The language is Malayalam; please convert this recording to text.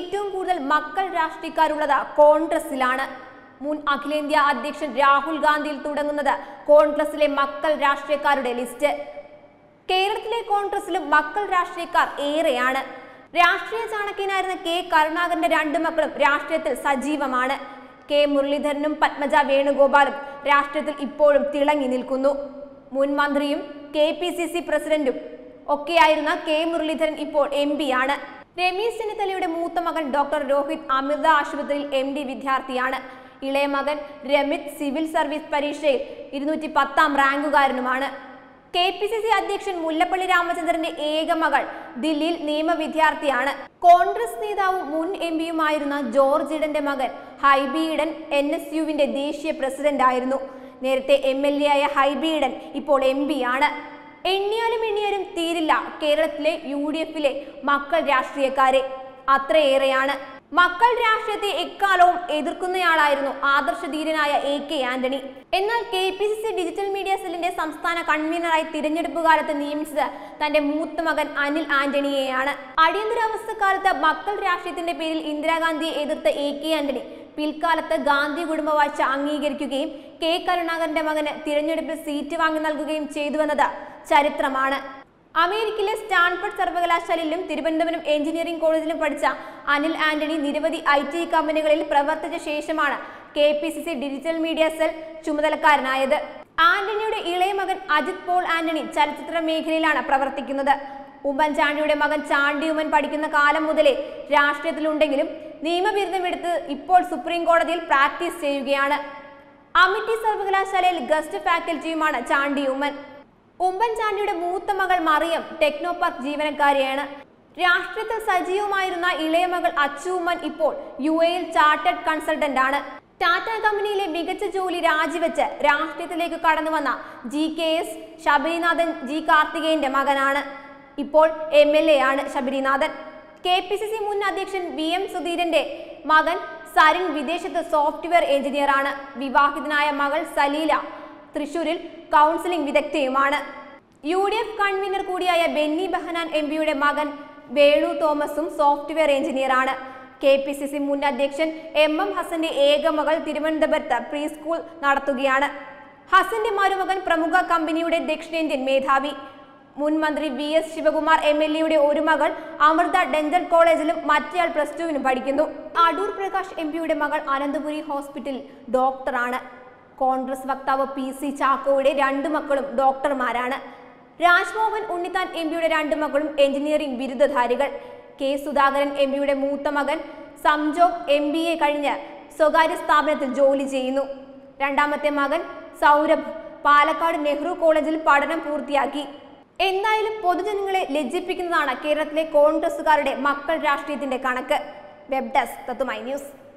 ഏറ്റവും കൂടുതൽ മക്കൾ രാഷ്ട്രീയക്കാരുള്ളത് കോൺഗ്രസിലാണ് മുൻ അഖിലേന്ത്യാ അധ്യക്ഷൻ രാഹുൽ ഗാന്ധിയിൽ തുടങ്ങുന്നത് കോൺഗ്രസിലെ മക്കൾ രാഷ്ട്രീയക്കാരുടെ ലിസ്റ്റ് കേരളത്തിലെ കോൺഗ്രസിലും മക്കൾ രാഷ്ട്രീയക്കാർ ഏറെയാണ് രാഷ്ട്രീയ ചാണക്യനായിരുന്ന കെ കരുണാകരന്റെ രണ്ടു മക്കളും രാഷ്ട്രീയത്തിൽ സജീവമാണ് കെ മുരളീധരനും പത്മജ വേണുഗോപാലും രാഷ്ട്രീയത്തിൽ ഇപ്പോഴും തിളങ്ങി നിൽക്കുന്നു മുൻ മന്ത്രിയും കെ പി സി സി പ്രസിഡന്റും ഒക്കെയായിരുന്ന കെ മുരളീധരൻ ഇപ്പോൾ എം ആണ് രമേശ് ചെന്നിത്തലയുടെ മൂത്ത മകൻ ഡോക്ടർ രോഹിത് അമൃത ആശുപത്രിയിൽ എം ഡി വിദ്യാർത്ഥിയാണ് ഇളയ മകൻ രമിത് സിവിൽ സർവീസ് പരീക്ഷയിൽ ഇരുന്നൂറ്റി പത്താം റാങ്കുകാരനുമാണ് കെ പി സി സി അധ്യക്ഷൻ മുല്ലപ്പള്ളി രാമചന്ദ്രന്റെ ഏക മകൾ ദില്ലിയിൽ നിയമ വിദ്യാർത്ഥിയാണ് കോൺഗ്രസ് നേതാവും മുൻ എം പിയുമായിരുന്ന ജോർജ് ഇഡന്റെ മകൻ ഹൈബി ഇഡൻ എൻ എസ് യുവിന്റെ ദേശീയ പ്രസിഡന്റ് ആയിരുന്നു നേരത്തെ എം എൽ എ ആയ ഹൈബി ഇഡൻ ഇപ്പോൾ എം പി ആണ് എണ്ണിയാലും എണ്ണിയാലും തീരില്ല കേരളത്തിലെ യു ഡി എഫിലെ മക്കൾ രാഷ്ട്രീയക്കാരെ അത്രയേറെയാണ് മക്കൾ രാഷ്ട്രീയത്തെ എക്കാലവും എതിർക്കുന്നയാളായിരുന്നു ആദർശധീരനായ എ കെ ആന്റണി എന്നാൽ K P C C digital media സെല്ലിന്റെ സംസ്ഥാന കൺവീനറായി തിരഞ്ഞെടുപ്പ് കാലത്ത് നിയമിച്ചത് തന്റെ മൂത്ത മകൻ അനിൽ ആന്റണിയെയാണ് അടിയന്തരാവസ്ഥ കാലത്ത് മക്കൾ രാഷ്ട്രീയത്തിന്റെ പേരിൽ ഇന്ദിരാഗാന്ധിയെ എതിർത്ത എ കെ ആന്റണി പിൽക്കാലത്ത് ഗാന്ധി കുടുംബവാഴ്ച അംഗീകരിക്കുകയും കെ കരുണാകരന്റെ മകന് തിരഞ്ഞെടുപ്പിൽ സീറ്റ് വാങ്ങി നൽകുകയും ചെയ്തുവെന്നത് ചരിത്രമാണ് അമേരിക്കയിലെ സ്റ്റാൻഫർഡ് സർവകലാശാലയിലും തിരുവനന്തപുരം എഞ്ചിനീയറിംഗ് കോളേജിലും പഠിച്ച അനിൽ ആന്റണി നിരവധി ഐ ടി കമ്പനികളിൽ പ്രവർത്തിച്ച ശേഷമാണ് K P C C digital media cell ചുമതലക്കാരനായത് ആന്റണിയുടെ ഇളയ മകൻ അജിത് പോൾ ആന്റണി ചലച്ചിത്ര മേഖലയിലാണ് പ്രവർത്തിക്കുന്നത് ഉമ്മൻചാണ്ടിയുടെ മകൻ ചാണ്ടി ഉമ്മൻ പഠിക്കുന്ന കാലം മുതലേ രാഷ്ട്രീയത്തിലുണ്ടെങ്കിലും നിയമബിരുദം എടുത്ത് ഇപ്പോൾ സുപ്രീം കോടതിയിൽ പ്രാക്ടീസ് ചെയ്യുകയാണ് അമിറ്റി സർവകലാശാലയിൽ ഗസ്റ്റ് ഫാക്കൽറ്റിയുമാണ് ചാണ്ടി ഉമ്മൻ ഉമ്മൻചാണ്ടിയുടെ മൂത്ത മകൾ മറിയം ടെക്നോ പാർക്ക് ജീവനക്കാരിയാണ് രാഷ്ട്രീയത്തിൽ സജീവമായിരുന്ന ഇളയ മകൾ അച്ചു ഉമ്മൻ ഇപ്പോൾ യു എയിൽ ചാർട്ടേഡ് കൺസൾട്ടന്റ് ആണ് ടാറ്റ കമ്പനിയിലെ മികച്ച ജോലി രാജിവെച്ച് രാഷ്ട്രീയത്തിലേക്ക് കടന്നു വന്ന G K S Sabarinathan G കാർത്തികേയന്റെ മകനാണ് ഇപ്പോൾ എം എൽ എ ആണ് Sabarinathan K P C C മുൻ അധ്യക്ഷൻ വി എം സുധീരന്റെ മകൻ സരിൻ വിദേശത്ത് സോഫ്റ്റ്വെയർ എഞ്ചിനീയർ ആണ് വിവാഹിതനായ മകൾ സലീല തൃശൂരിൽ കൗൺസിലിംഗ് വിദഗ്ധയുമാണ് യു ഡി എഫ് കൺവീനർ കൂടിയായ ബെന്നി ബെഹനാൻ എം പിയുടെ മകൻ വേണു തോമസും സോഫ്റ്റ്വെയർ എഞ്ചിനീയറാണ് കെ പി സി സി മുൻ അധ്യക്ഷൻ എം എം ഹസന്റെ ഏക മകൾ തിരുവനന്തപുരത്ത് പ്രീ സ്കൂൾ നടത്തുകയാണ് ഹസന്റെ മരുമകൻ പ്രമുഖ കമ്പനിയുടെ ദക്ഷിണേന്ത്യൻ മേധാവി മുൻ മന്ത്രി V S Sivakumar M L എയുടെ ഒരു മകൾ അമൃത ഡെന്റൽ കോളേജിലും മറ്റേയാൾ പ്ലസ് ടുവിനും പഠിക്കുന്നു അടൂർ പ്രകാശ് എം പിയുടെ മകൾ അനന്തപുരി ഹോസ്പിറ്റലിൽ ഡോക്ടറാണ് കോൺഗ്രസ് വക്താവ് പി സി ചാക്കോയുടെ രണ്ട് മക്കളും ഡോക്ടർമാരാണ് രാജ്മോഹൻ ഉണ്ണിത്താൻ എം പിയുടെ രണ്ട് മക്കളും എഞ്ചിനീയറിംഗ് ബിരുദധാരികൾ കെ സുധാകരൻ എം പിയുടെ മൂത്ത മകൻ സംജോഗ് എം ബി എ കഴിഞ്ഞ് സ്വകാര്യ സ്ഥാപനത്തിൽ ജോലി ചെയ്യുന്നു രണ്ടാമത്തെ മകൻ സൗരഭ് പാലക്കാട് നെഹ്റു കോളേജിൽ പഠനം പൂർത്തിയാക്കി എന്തായാലും പൊതുജനങ്ങളെ ലജ്ജിപ്പിക്കുന്നതാണ് കേരളത്തിലെ കോൺഗ്രസുകാരുടെ മക്കൾ രാഷ്ട്രീയത്തിന്റെ കണക്ക് വെബ് ഡെസ്ക് തത്തുമൈ ന്യൂസ്